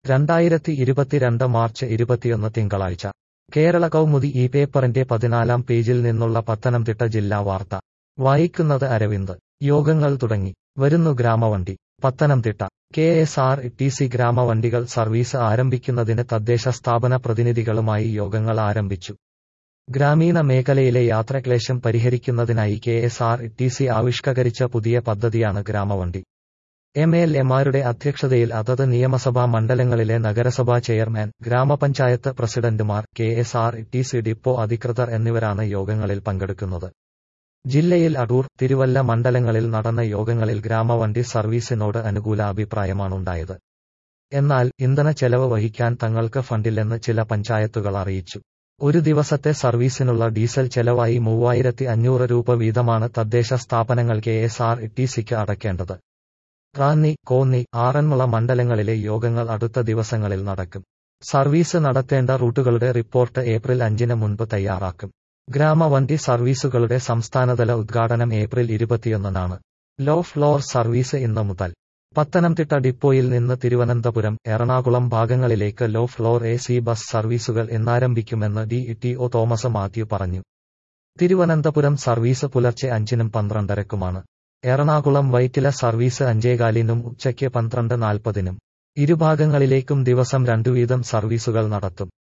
രണ്ടായിരത്തി ഇരുപത്തിരണ്ട് മാർച്ച് ഇരുപത്തിയൊന്ന് തിങ്കളാഴ്ച കേരള കൗമുദി ഈ പേപ്പറിന്റെ പതിനാലാം പേജിൽ നിന്നുള്ള പത്തനംതിട്ട ജില്ലാ വാർത്ത വായിക്കുന്നത് അരവിന്ദ് യോഗങ്ങൾ തുടങ്ങി വരുന്നു Gramavandi Pathanamthitta K S R T C ഗ്രാമവണ്ടികൾ സർവീസ് ആരംഭിക്കുന്നതിന് തദ്ദേശ സ്ഥാപന പ്രതിനിധികളുമായി യോഗങ്ങൾ ആരംഭിച്ചു ഗ്രാമീണ മേഖലയിലെ യാത്രക്ലേശം പരിഹരിക്കുന്നതിനായി K S R T C ആവിഷ്കരിച്ച പുതിയ പദ്ധതിയാണ് ഗ്രാമവണ്ടി എം എൽ എമാരുടെ അധ്യക്ഷതയിൽ അതത് നിയമസഭാ മണ്ഡലങ്ങളിലെ നഗരസഭാ ചെയർമാൻ ഗ്രാമപഞ്ചായത്ത് പ്രസിഡന്റുമാർ K S R T C depot അധികൃതർ എന്നിവരാണ് യോഗങ്ങളിൽ പങ്കെടുക്കുന്നത് ജില്ലയിൽ അടൂർ തിരുവല്ല മണ്ഡലങ്ങളിൽ നടന്ന യോഗങ്ങളിൽ ഗ്രാമവണ്ടി സർവീസിനോട് അനുകൂല അഭിപ്രായമാണുണ്ടായത് എന്നാൽ ഇന്ധന ചെലവ് വഹിക്കാൻ തങ്ങൾക്ക് ഫണ്ടില്ലെന്ന് ചില പഞ്ചായത്തുകൾ അറിയിച്ചു ഒരു ദിവസത്തെ സർവീസിനുള്ള ഡീസൽ ചെലവായി മൂവായിരത്തി അഞ്ഞൂറ് രൂപ വീതമാണ് തദ്ദേശ സ്ഥാപനങ്ങൾ കെ എസ് ആർ ടി സിക്ക് അടയ്ക്കേണ്ടത് റാന്നി കോന്നി ആറന്മുള മണ്ഡലങ്ങളിലെ യോഗങ്ങൾ അടുത്ത ദിവസങ്ങളിൽ നടക്കും സർവീസ് നടത്തേണ്ട റൂട്ടുകളുടെ റിപ്പോർട്ട് ഏപ്രിൽ അഞ്ചിന് മുൻപ് തയ്യാറാക്കും ഗ്രാമവണ്ടി സർവീസുകളുടെ സംസ്ഥാനതല ഉദ്ഘാടനം ഏപ്രിൽ ഇരുപത്തിയൊന്നിനാണ് ലോ ഫ്ലോർ സർവീസ് ഇന്ന് മുതൽ പത്തനംതിട്ട ഡിപ്പോയിൽ നിന്ന് തിരുവനന്തപുരം എറണാകുളം ഭാഗങ്ങളിലേക്ക് low floor A C bus സർവീസുകൾ എന്നാരംഭിക്കുമെന്ന് D T O Thomas Mathew പറഞ്ഞു തിരുവനന്തപുരം സർവീസ് പുലർച്ചെ അഞ്ചിനും പന്ത്രണ്ടരക്കുമാണ് എറണാകുളം വൈറ്റില സർവീസ് അഞ്ചേകാലിനും ഉച്ചയ്ക്ക് പന്ത്രണ്ട് നാൽപ്പതിനും ഇരുഭാഗങ്ങളിലേക്കും ദിവസം രണ്ടു വീതം സർവീസുകൾ നടത്തും